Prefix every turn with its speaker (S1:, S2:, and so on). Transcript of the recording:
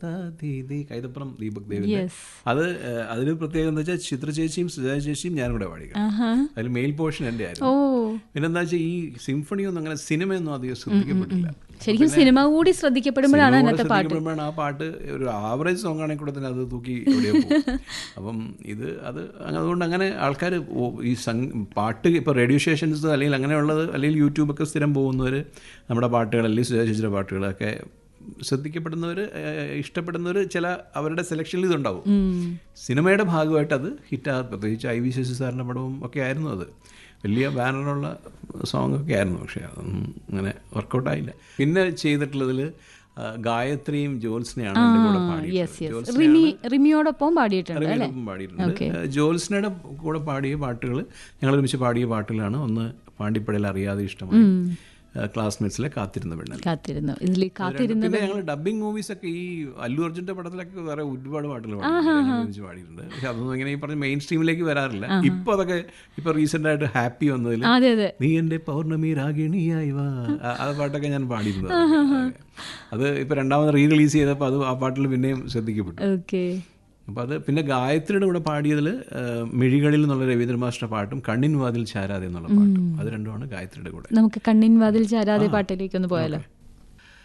S1: താതീതി കൈതപ്പുറം ദീപക് ദേവിന്റെ
S2: യെസ്
S1: അത് ഏഹ്, അതിന് പ്രത്യേകത എന്താ വെച്ചാൽ ചിത്ര ചേച്ചിയും സുജാ ചേച്ചിയും ഞാനും കൂടെ പാടി
S2: ആഹാ
S1: അതിൽ മെയിൽ പോർഷൻ എൻ്റെ
S2: ഓ
S1: ആയിരുന്നു പിന്നെന്താ വെച്ചാൽ ഈ സിംഫണി ഒന്നും അങ്ങനെ സിനിമയൊന്നും അധികം ശ്രദ്ധിക്കപ്പെട്ടില്ല
S2: ശരിക്കും സിനിമ കൂടി ശ്രദ്ധിക്കപ്പെടുമ്പോഴാണ്
S1: സിനിമ
S2: അതിനകത്തെ
S1: കൂടെ
S2: പാട്ട്
S1: ശ്രദ്ധിക്കപ്പെടുമ്പോഴാണ് ആ പാട്ട് ഒരു ആവറേജ് സോങ് ആണെങ്കിൽ കൂടെ തന്നെ അത് തൂക്കി എവിടെയോ പോകും അപ്പം ഇത് അത് അതുകൊണ്ട് അങ്ങനെ ആൾക്കാർ ഈ സംഗ് പാട്ട് ഇപ്പോൾ റേഡിയോ സ്റ്റേഷൻസ് അല്ലെങ്കിൽ അങ്ങനെയുള്ളത് അല്ലെങ്കിൽ യൂട്യൂബൊക്കെ സ്ഥിരം പോകുന്നവർ നമ്മുടെ പാട്ടുകൾ അല്ലെങ്കിൽ സുജാ ചേച്ചിയുടെ പാട്ടുകളൊക്കെ ശ്രദ്ധിക്കപ്പെടുന്നവർ ഇഷ്ടപ്പെടുന്നവർ ചില അവരുടെ സെലക്ഷനിൽ ഇതുണ്ടാവും സിനിമയുടെ ഭാഗമായിട്ട് അത് ഹിറ്റാ പ്രത്യേകിച്ച് ഐ വി ശശി സാറിൻ്റെ പടവും ഒക്കെ ആയിരുന്നു അത് വലിയ ബാനറുള്ള സോങ് ഒക്കെ ആയിരുന്നു പക്ഷേ അതൊന്നും അങ്ങനെ വർക്കൗട്ടായില്ല പിന്നെ ചെയ്തിട്ടുള്ളതിൽ ഗായത്രിയും ജോത്സ്നയാണ് എൻ്റെ കൂടെ
S2: യെസ്
S1: പാടിയത്
S2: യെസ് റിമി റിമിയോടൊപ്പം പാടിയിട്ടുണ്ട് അല്ലേ
S1: റിമിയോടൊപ്പം പാടിയിട്ടുണ്ട് ഏഹ് ജോത്സ്നയുടെ കൂടെ പാടിയ പാട്ടുകൾ ഞങ്ങൾ ഒരുമിച്ച് പാടിയ പാട്ടുകളാണ് ഒന്ന് പാണ്ടിപ്പടയിൽ അറിയാതെ ഇഷ്ടമായി ക്ലാസ്മേറ്റ്സിലെ കാത്തിരുന്ന പെണ്ണൻ
S2: കാത്തിരുന്നു ഇതിൽ കാത്തിരുന്ന
S1: പിന്നെ ഞങ്ങൾ ഡബിങ് മൂവീസ് ഒക്കെ ഈ അല്ലു അർജുന്റെ പടത്തിലൊക്കെ വേറെ ഒരുപാട് പാട്ടുകൾ പാടിയിട്ടുണ്ട്. ഞങ്ങൾ ഒരുമിച്ച് പാടിയിട്ടുണ്ട് പക്ഷെ അതൊന്നും ഇങ്ങനെ ഈ പറഞ്ഞ മെയിൻ സ്ട്രീമിലേക്ക് വരാറില്ല ഇപ്പൊ അതൊക്കെ ഇപ്പൊ റീസെന്റ് ആയിട്ട് ഹാപ്പി വന്നതിൽ
S2: അതെ അതെ
S1: നീ എന്റെ പൗർണമി രാഗിണിയായി വാ ആ- ആ പാട്ടൊക്കെ ഞാൻ പാടിയിരുന്നത് അത് ഇപ്പൊ രണ്ടാമത് റീ റിലീസ് ചെയ്തപ്പോൾ അത് ആ പാട്ടിൽ പിന്നെയും ശ്രദ്ധിക്കപ്പെട്ടു
S2: ഓക്കെ
S1: അപ്പോൾ അത് പിന്നെ ഗായത്രിയുടെ കൂടെ പാടിയതിൽ മിഴികളിൽ എന്നുള്ള രവീന്ദ്ര മാസ്റ്റർ പാട്ടും കണ്ണിൻ വാതിൽ ചാരാതെ എന്നുള്ള പാട്ടും അത് രണ്ടുമാണ് ഗായത്രിയുടെ കൂടെ
S2: നമുക്ക് കണ്ണിൻ വാതിൽ ചാരാതെ പാട്ടിലേക്ക് ഒന്ന് പോയാലോ